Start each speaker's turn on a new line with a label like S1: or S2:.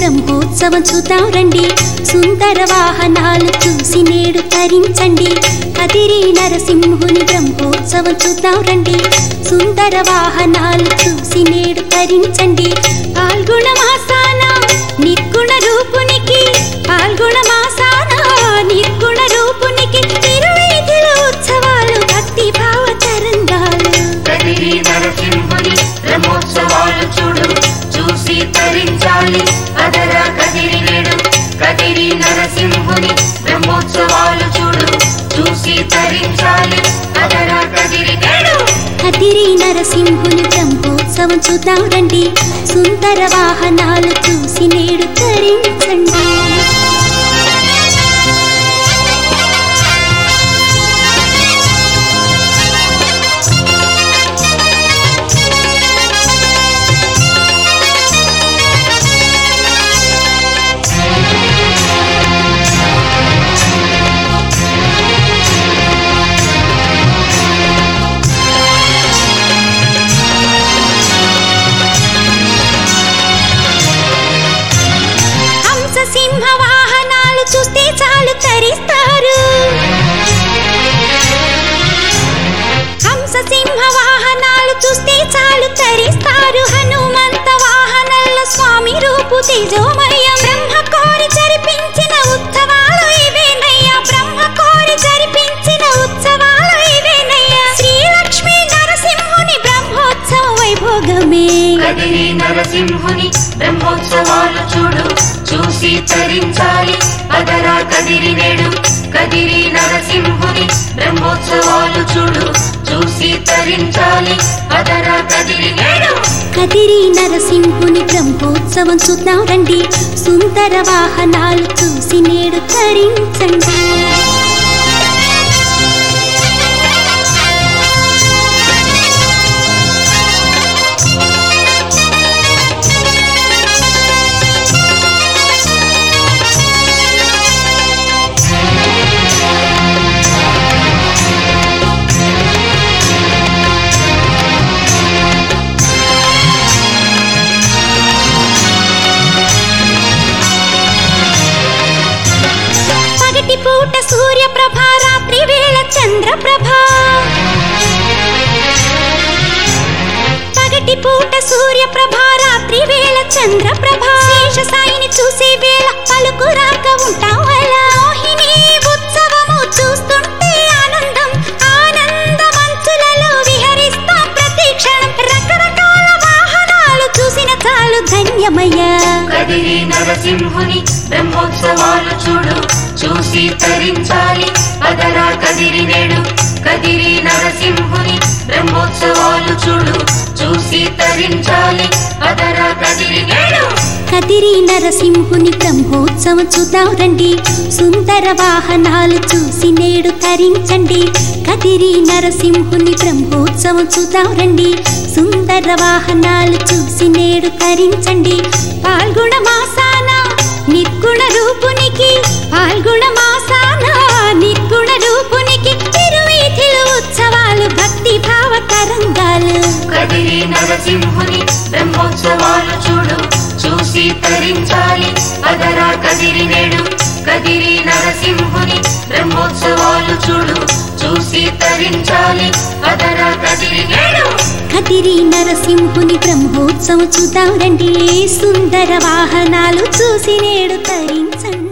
S1: బ్రహ్మోత్సవం చూద్దాం రండి సుందర వాహనాలు చూసి నేడు తరించండి కదిరి నరసింహుని బ్రహ్మోత్సవం చూద్దాం రండి సుందర వాహనాలు చూసి నేడు తరించండి పాల్గొన మాసాన నిర్గుణ రూపునికి పాల్గొన మాసాన నిర్గుణ రూపునికి తిరువీధుల ఉత్సవాలు భక్తి భావ తరంగాలు
S2: కదిరి నరసింహుని బ్రహ్మోత్సవాలు చూడు చూసి తరించాలి అదరా కదిరి నేడు కదిరి నరసింహుని బ్రహ్మోత్సవాలు చూడు చూసి తరించాలి అదరా కదిరి నేడు
S1: కదిరి నరసింహుని బ్రహ్మోత్సవం చూద్దాం రండి సుందర వాహనాలు చూసి నేడు తరించండి హంస సింహ వాహనాలు చూస్తే చాలు తరిస్తారు హంస సింహ వాహనాలు చూస్తే చాలు తరిస్తారు హనుమంత వాహనాల్లో స్వామి రూపు తేజోమయం బ్రహ్మ కోరి జరిపించిన ఉత్సవాలు ఇవేనయ్యా బ్రహ్మ కోరి జరిపించిన ఉత్సవాలు ఇవేనయ్యా శ్రీలక్ష్మీ నరసింహుని బ్రహ్మోత్సవ వైభోగమే
S2: కదిరి నరసింహుని బ్రహ్మోత్సవాలు చూడు చూసి తరించాలి అదరా కదిరి నేడు కదిరి నరసింహుని బ్రహ్మోత్సవాలు చూడు చూసి తరించాలి అదరా కదిరి నేడు
S1: కదిరి నరసింహుని బ్రహ్మోత్సవం చూద్దాం రండి సుందర వాహనాలు చూసి నేడు తరించండి పగటి పూట సూర్యప్రభ రాత్రి వేళ చంద్రప్రభ పగటి పూట సూర్యప్రభ రాత్రి వేళ చంద్రప్రభ శేష సాయిని చూసే వేళ పలుకు రాక ఉంటాం అలా మోహిని ఉత్సవము చూస్తుంటే ఆనందం ఆనంద మంచులలో విహరిస్తాం ప్రతి క్షణం రకరకాల వాహనాలు చూసిన చాలు ధన్యమయ్యా
S2: కదిరి నరసింహుని బ్రహ్మోత్సవాలు చూడు చూసి తరించాలి అదరా కదిరి నేడు కదిరి నరసింహుని బ్రహ్మోత్సవాలు చూడు చూసి తరించాలి అదరా కదిరి నేడు
S1: కదిరి నరసింహుని బ్రహ్మోత్సవం చూద్దాం రండి సుందర వాహనాలు చూసి నేడు తరించండి కదిరి నరసింహుని బ్రహ్మోత్సవం చూద్దాం రండి సుందర వాహనాలు చూసి నేడు తరించండి పాల్గొన మాసాన నిర్గుణ రూపునికి పాల్గొన మాసాన నిర్గుణ రూపునికి తిరువీధిలో ఉత్సవాలు భక్తి భావ తరంగాలు
S2: కదిరి నరసింహుని బ్రహ్మోత్సవాలు చూడు చూసి తరించాలి అదరా కదిరి నేడు కదిరి నరసింహుని బ్రహ్మోత్సవాలు చూడు చూసి తరించాలి అదరా కదిరి నేడు
S1: కదిరి నరసింహుని బ్రహ్మోత్సవం చూద్దాం రండి సుందర వాహనాలు చూసి నేడు తరించండి